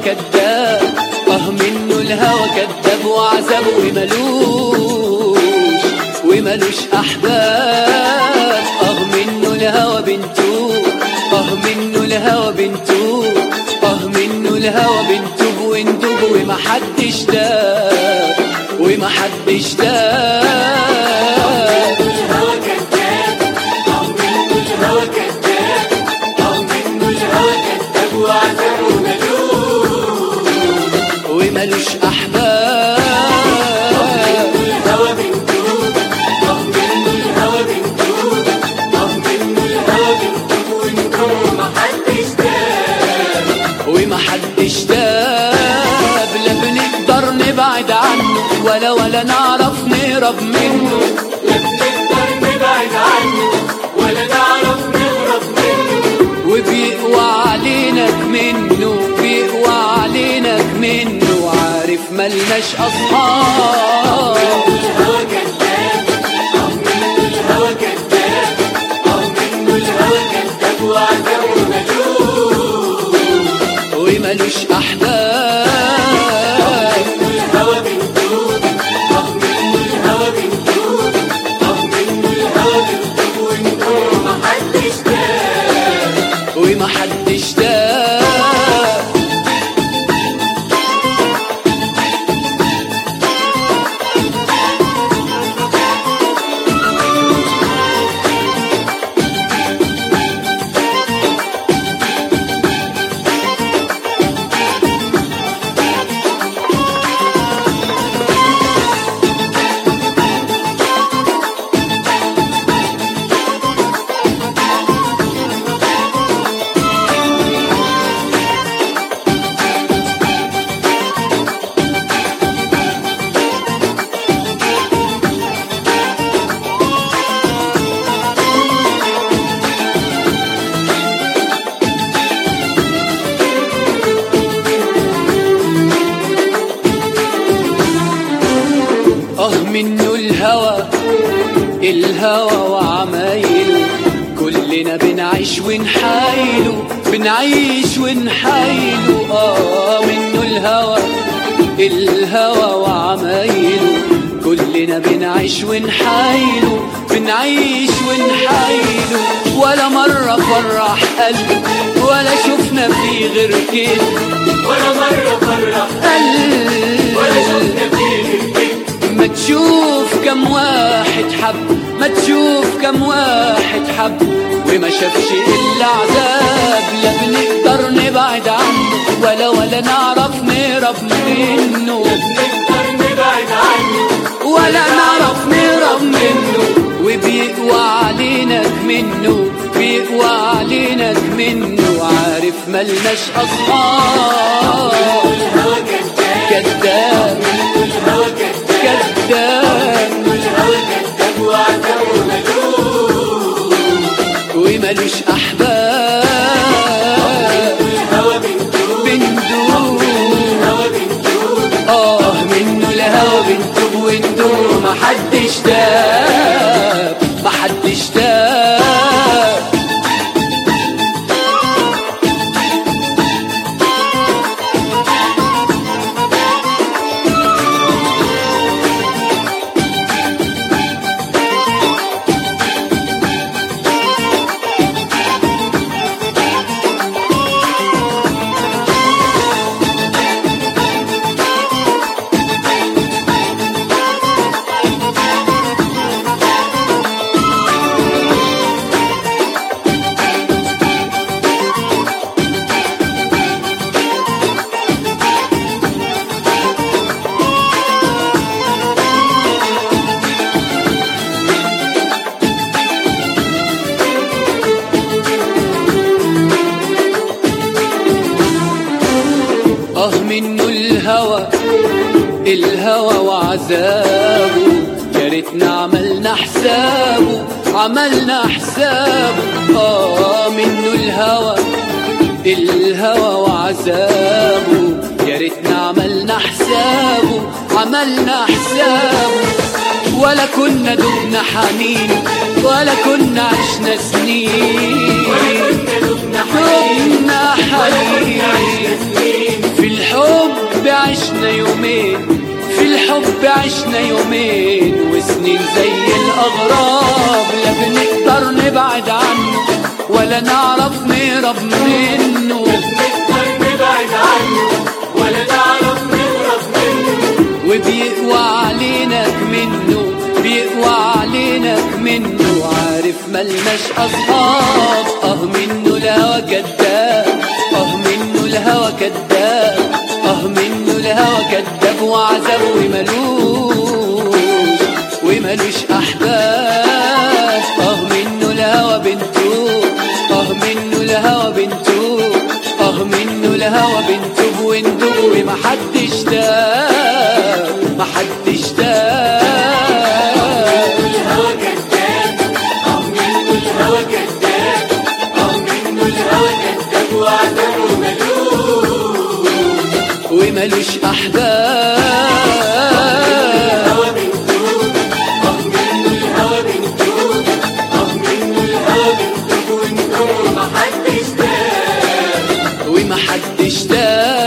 كذاب اه منه الهوى كذاب وعذاب وملوش وملوش احباب اه منه الهوى بنتو اه منه الهوى بنتو اه منه الهوى بنتوب وندوب ومحدش داب ومحدش داب الهوى كذاب أو منه الهوى كذاب أو منه الهوى كذاب وعذاب وملوك وملوش احباب الهوى بنتوب أو منه الهوى بنتوب أو منه الهوى بنتوب ونكون محدش داب ومحدش داب لا بنقدر نبعد عنه ولا ولا نعرف نهرب منه لا بنقدر نبعد عنه ولا نعرف نهرب منه وبيقوى علينك منه بيقوى علينك منه عارف ملناش اصحاب الهوى كذاب أو منه الهوى كذاب أو منه الهوى كذاب وعذاب وملوك وملوش احباب الهوى بنتوب أو منه الهوى بنتوب أو منه الهوى بنتوب ونكون محدش داب ومحدش داب اه منه الهوى الهوى وعمايل كلنا بنعيش ونحايله بنعيش ونحايله اه منه الهوى الهوى وعمايله كلنا بنعيش ونحايله بنعيش ونحايله ولا مرة فرح قلبه ولا شفنا فيه غير كده ولا مرة فرح قلبه ولا شفنا فيه الكذب ما تشوف كم واحد حب ما تشوف كم واحد حب وما شافش الا عذاب لا بنقدر نبعد عنه ولا ولا نعرف نهرب منه نقدر نبعد عنه ولا نعرف نهرب منه وبيقوى علينك منه بيقوى علينك منه عارف ملناش اصحاب الهوى كذاب كذاب الهوى كذاب كذاب الهوى كذاب وعذاب وملوك وملوش احباب الهوى بنتوب بندوب الهوى بنتوب اه منه الهوى بنتوب وندوب محدش داب محدش داب اه منه الهوى الهوى وعذابه يا ريتنا عملنا حسابه عملنا حسابه اه منه الهوى الهوى وعذابه يا ريتنا عملنا حسابه عملنا حسابه ولا كنا دبنا حنين ولا كنا عشنا سنين دبنا دبنا حنين حنين في عشنا يومين في الحب عشنا يومين وسنين زي الأغراب لا بنقدر نبعد عنه ولا نعرف نهرب منه نقدر نبعد عنه ولا نعرف نهرب منه وبيقوى علينا منه بيقوى علينا منه عارف ملناش أصحاب اه منه الهوى كداب اه منه الهوى كداب اه منه الهوى كداب وعذاب وملوش وملوش أحباب اه منه الهوى بنته اه منه الهوى بنته اه منه الهوى بنته وندوب ومحدش تاب محدش تاب الهوى كذاب اه منه الهوى كذاب اه منه الهوى كذاب وعذابه ملوش وملوش أحباب الهوى بنتوب اه منه الهوى بنتوب اه منه الهوى بنتوب وانتم محدش تاب ومحدش تاب